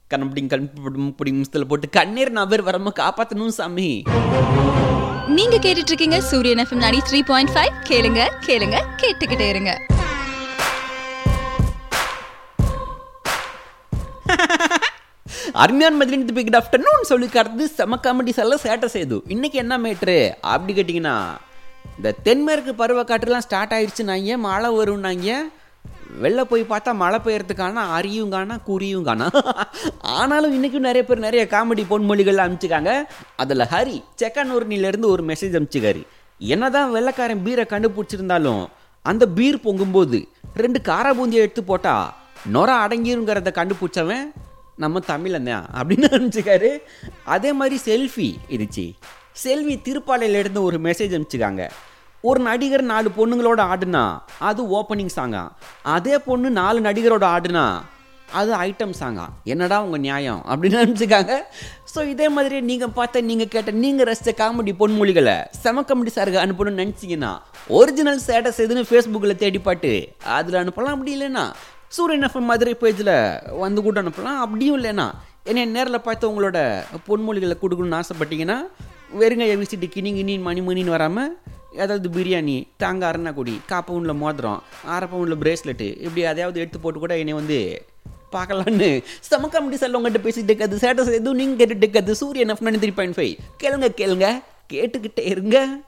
கண்ணப்படி கண்படி முஸ்தில் போட்டு கண்ணீர் நபர் வராம காப்பாத்தணும் சாமி நீங்க கேட்டுட்டு இருக்கீங்க சூரியன் எஃப்எம் 93.5 த்ரீ பாயிண்ட் ஃபைவ் கேளுங்க கேளுங்க கேட்டுக்கிட்டே இருங்க அருமையான மதிலின் பிக் ஆஃப்டர்நூன் சொல்லி கடந்து செம காமெடி செல்ல சேட்டை செய்து இன்னைக்கு என்ன மேட்ரு அப்படி கேட்டிங்கன்னா இந்த தென்மேற்கு பருவக்காற்றுலாம் ஸ்டார்ட் ஆயிடுச்சுன்னாங்க மழை வரும்னாங்க வெளில போய் பார்த்தா மழை பெய்யறதுக்கான அரியும் காணா குறியும் காணா ஆனாலும் இன்றைக்கும் நிறைய பேர் நிறைய காமெடி பொன்மொழிகள் அனுப்பிச்சிருக்காங்க அதில் ஹரி செக்கனூர்னிலேருந்து ஒரு மெசேஜ் அனுப்பிச்சுக்காரு என்னதான் வெள்ளைக்காரன் பீரை கண்டுபிடிச்சிருந்தாலும் அந்த பீர் பொங்கும்போது ரெண்டு காரா பூந்தியை எடுத்து போட்டா நொர அடங்கிருங்கிறத கண்டுபிடிச்சவன் நம்ம தமிழன் தான் அப்படின்னு அனுப்பிச்சிக்காரு அதே மாதிரி செல்ஃபி இருந்துச்சு செல்வி திருப்பாலையில இருந்து ஒரு மெசேஜ் அனுப்பிச்சிக்காங்க ஒரு நடிகர் நாலு பொண்ணுங்களோட ஆடுனா அது ஓப்பனிங் சாங்கா அதே பொண்ணு நாலு நடிகரோட ஆடுனா அது ஐட்டம் சாங்கா என்னடா உங்கள் நியாயம் அப்படின்னு அனுப்பிச்சிக்காங்க ஸோ இதே மாதிரி நீங்கள் பார்த்த நீங்கள் கேட்ட நீங்கள் ரசித்த காமெடி பொன்மொழிகளை செம காமெடி சாருக்கு அனுப்பணும்னு நினச்சிங்கன்னா ஒரிஜினல் ஸ்டேட்டஸ் எதுன்னு ஃபேஸ்புக்கில் தேடி பாட்டு அதில் அனுப்பலாம் அப்படி இல்லைன்னா சூரியன் எஃப்எம் மதுரை பேஜில் வந்து கூட அனுப்பலாம் அப்படியும் இல்லைன்னா என்னை நேரில் பார்த்து உங்களோட பொன்மொழிகளை கொடுக்கணும்னு ஆசைப்பட்டீங்கன்னா வெறுங்க எவிசிட்டு கிணி கிணின்னு மணி மணின்னு வராமல் ஏதாவது பிரியாணி தாங்க அரணாக்குடி காப்பவுனில் மோதிரம் அரை பவுனில் பிரேஸ்லெட்டு இப்படி அதையாவது எடுத்து போட்டு கூட என்னை வந்து பார்க்கலான்னு செம காமெடி செல்ல உங்கள்கிட்ட பேசிட்டு இருக்காது சேட்டஸ் எதுவும் நீங்கள் கேட்டுட்டு இருக்காது Suryan F nine three point five கேளுங்க கேளுங்க கேட்டுக்கிட்டே இருங்க